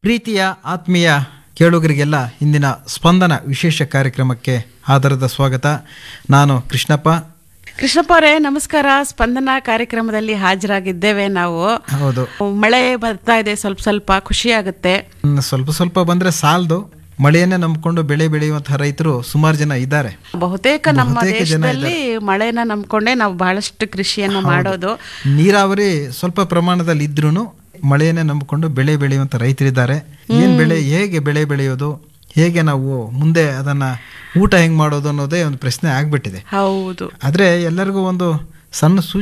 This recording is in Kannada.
ಪ್ರೀತಿಯ ಆತ್ಮೀಯ ಕೇಳುಗರಿಗೆಲ್ಲ ಇಂದಿನ ಸ್ಪಂದನ ವಿಶೇಷ ಕಾರ್ಯಕ್ರಮಕ್ಕೆ ಆಧಾರದ ಸ್ವಾಗತ ನಾನು ಕೃಷ್ಣಪ್ಪ ಕೃಷ್ಣಪ್ಪ ಅವರೇ ನಮಸ್ಕಾರ ಸ್ಪಂದನ ಕಾರ್ಯಕ್ರಮದಲ್ಲಿ ಹಾಜರಾಗಿದ್ದೇವೆ ನಾವು ಹೌದು ಮಳೆ ಬರ್ತಾ ಇದೆ ಸ್ವಲ್ಪ ಸ್ವಲ್ಪ ಖುಷಿ ಆಗುತ್ತೆ ಹ್ಮ್, ಸ್ವಲ್ಪ ಸ್ವಲ್ಪ ಬಂದ್ರೆ ಸಾಲದು ಮಳೆಯನ್ನೇ ನಂಬಿಕೊಂಡು ಬೆಳೆ ಬೆಳೆಯುವಂತಹ ರೈತರು ಸುಮಾರು ಜನ ಇದ್ದಾರೆ ಬಹುತೇಕ ನಮ್ಮ ಬಹುತೇಕ ಜನ ದೇಶದಲ್ಲಿ ಮಳೆನ ನಂಬ್ಕೊಂಡೇ ನಾವು ಬಹಳಷ್ಟು ಕೃಷಿಯನ್ನು ಮಾಡೋದು ನೀರಾವರಿ ಸ್ವಲ್ಪ ಪ್ರಮಾಣದಲ್ಲಿ ಇದ್ರೂ ಮಳೆಯನ್ನೇ ನಂಬಿಕೊಂಡು ಬೆಳೆ ಬೆಳೆಯುವಂತ ರೈತರಿದ್ದಾರೆ ಏನ್ ಬೆಳೆ ಹೇಗೆ ಬೆಳೆ ಬೆಳೆಯೋದು ಹೇಗೆ ನಾವು ಮುಂದೆ ಅದನ್ನ ಊಟ ಹೆಂಗ್ ಮಾಡೋದು ಅನ್ನೋದೇ ಒಂದು ಪ್ರಶ್ನೆ ಆಗ್ಬಿಟ್ಟಿದೆ ಹೌದು ಆದ್ರೆ ಎಲ್ಲರಿಗೂ ಒಂದು ಸಣ್ಣ